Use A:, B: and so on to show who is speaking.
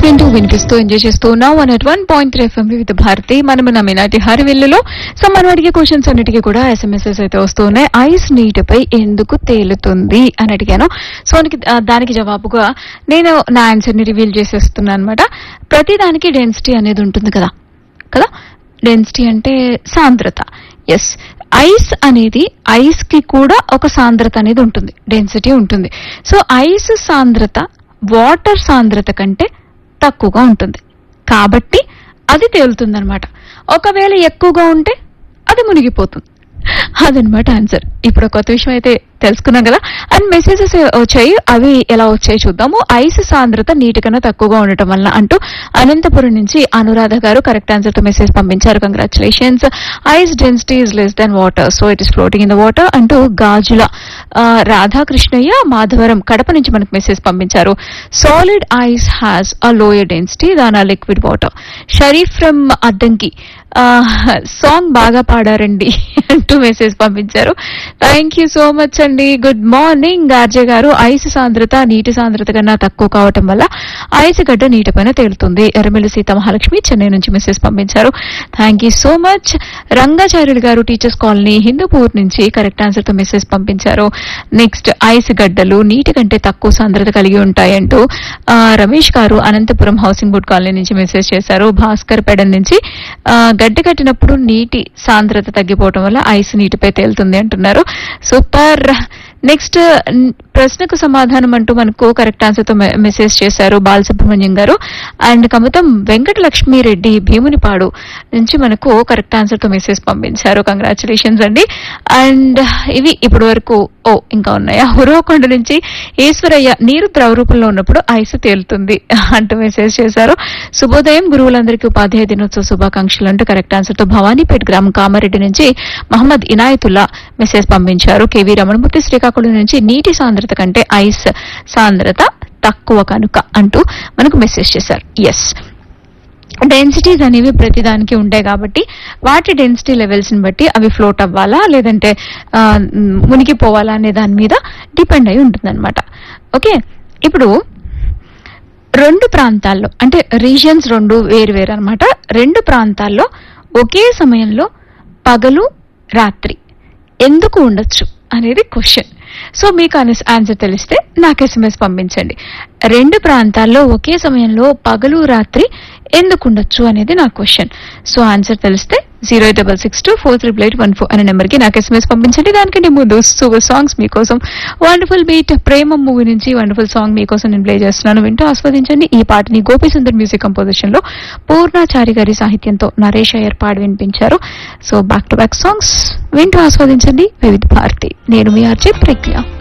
A: వింటూ వినిపిస్తూ ఎంజాయ్ చేస్తూ ఉన్నాం one at one point three FM Vividh Bharati మనం నా మినాటి హరివిల్లులో సో మనం అడిగే క్వశ్చన్స్ అన్నిటికీ కూడా ఎస్ఎంఎస్ఎస్ అయితే వస్తూ ఉన్నాయి ఐస్ నీటిపై ఎందుకు తేలుతుంది అని అడిగాను సో దానికి- ఆ, దానికి జవాబుగా నేను నా ఆన్సర్ ని రివీల్ చేసేస్తున్నాను అనమాట ప్రతి దానికి డెన్సిటీ అనేది ఉంటుంది కదా కదా డెన్సిటీ అంటే సాంద్రత ఎస్ ఐస్ అనేది ఐస్ కి కూడా ఒక సాంద్రత అనేది ఉంటుంది డెన్సిటీ ఉంటుంది సో ఐస్ సాంద్రత వాటర్ సాంద్రత కంటే తక్కువగా ఉంటుంది కాబట్టి అది తేలుతుందన్నమాట ఒకవేళ ఎక్కువగా ఉంటే అది మునిగిపోతుంది అదనమాట ఆన్సర్ ఇప్పుడు ఒక కొత్త విషయం అయితే తెలుసుకున్నాం కదా అండ్ మెసేజెస్ వచ్చాయి అవి ఎలా వచ్చాయి చూద్దాము ఐస్ సాంద్రత నీటి కన్నా తక్కువగా ఉండటం వల్ల అంటూ అనంతపురం నుంచి అనురాధ గారు కరెక్ట్ ఆన్సర్ తో మెసేజ్ పంపించారు congratulations ice density is less than water so it is floating in the water అంటూ గాజుల ఆ, రాధాకృష్ణయ్య మాధవరం కడప నుంచి మనకు మెసేజ్ పంపించారు solid ice has a lower density than a liquid water Sharif from Addanki song బాగా పాడారండి అంటూ మెసేజ్ పంపించారు థ్యాంక్ యూ సో మచ్ అండి good morning RJ garu ice సాంద్రత నీటి సాంద్రత కన్నా తక్కువ కావటం వల్ల ఐస్ గడ్డ నీటిపైన తేలుతుంది ఎర్రమిల్లి సీత మహాలక్ష్మి చెన్నై నుంచి మెసేజ్ పంపించారు thank you so much Rangacharyulu garu teachers colony Hindupur నుంచి కరెక్ట్ ఆన్సర్ తో మెసేజ్ పంపించారు నెక్స్ట్ ఐస్ గడ్డలు నీటి కంటే తక్కువ సాంద్రత కలిగి ఉంటాయంటూ ఆ, Ramesh garu Anantapuram housing board colony నుంచి మెసేజ్ చేశారు భాస్కర్ పెడన్ నుంచి ఆ, గడ్డ కట్టినప్పుడు నీటి సాంద్రత తగ్గిపోవడం వల్ల ఐస్ నీటిపై తేలుతుంది అంటున్నారు సూపర్ నెక్స్ట్ న్- ప్రశ్నకు సమాధానం అంటూ మనకు కరెక్ట్ ఆన్సర్ తో మె- మెసేజ్ చేశారు బాలసుబ్రహ్మణ్యం గారు అండ్ కమతం వెంకట లక్ష్మీరెడ్డి భీమునిపాడు నుంచి మనకు కరెక్ట్ ఆన్సర్ తో మెసేజ్ పంపించారు కంగ్రాచులేషన్స్ అండి అండ్ ఇవి ఇప్పటి వరకు ఓ ఇంకా ఉన్నాయా హురవకొండ నుంచి ఈశ్వరయ్య నీరు ద్రవ రూపంలో ఉన్నప్పుడు ఐస్ తేలుతుంది అంటూ మెసేజ్ చేశారు శుభోదయం గురువులందరికీ ఉపాధ్యాయ దినోత్సవ శుభాకాంక్షలు అంటూ కరెక్ట్ ఆన్సర్ తో భవానీపేట్ గ్రామం కామారెడ్డి నుంచి మహమ్మద్ ఇనాయతుల్లా మెసేజ్ పంపించారు కేవీ రమణమూర్తి శ్రీకాకుళం నుంచి నీటి సాంద్రత కంటే ఐస్ సాంద్రత తక్కువ కనుక అంటూ మనకు మెసేజ్ చేశారు ఎస్ డెన్సిటీస్ అనేవి ప్రతిదానికి ఉంటాయి కాబట్టి వాటి డెన్సిటీ లెవెల్స్ ని బట్టి అవి ఫ్లోట్ అవ్వాలా లేదంటే ఆ, మ్, మునిగిపోవాలా అనే దాని మీద డిపెండ్ అయి ఉంటుందన్నమాట ఓకే ఇప్పుడు రెండు ప్రాంతాల్లో అంటే రీజియన్స్ రెండు వేరు వేరు అనమాట రెండు ప్రాంతాల్లో ఒకే సమయంలో పగలు రాత్రి ఎందుకు ఉండొచ్చు అనేది క్వశ్చన్ సో మీకు ఆన్సర్ తెలిస్తే నాకు ఎస్ఎంఎస్ పంపించండి రెండు ప్రాంతాల్లో ఒకే సమయంలో పగలు రాత్రి ఎందుకు ఉండొచ్చు అనేది నా క్వశ్చన్ సో ఆన్సర్ తెలిస్తే zero eight double six two four triple eight one four అనే నెంబర్కి నాకు ఎస్ఎంఎస్ పంపించండి దానికంటే ముందు సూపర్ సాంగ్స్ మీకోసం వండర్ఫుల్ బీట్ ప్రేమ మూవీ నుంచి వండర్ఫుల్ సాంగ్ మీకోసం నేను ప్లే చేస్తున్నాను వింటూ ఆస్వాదించండి ఈ పాటని గోపి సుందర్ మ్యూజిక్ కంపోజిషన్ లో పూర్ణాచారి గారి సాహిత్యంతో నరేష్ అయ్యర్ పాడి వినిపించారు so back to back songs వింటూ ఆస్వాదించండి వివిధ భారతి నేను మీ ఆర్జే ప్రజ్ఞ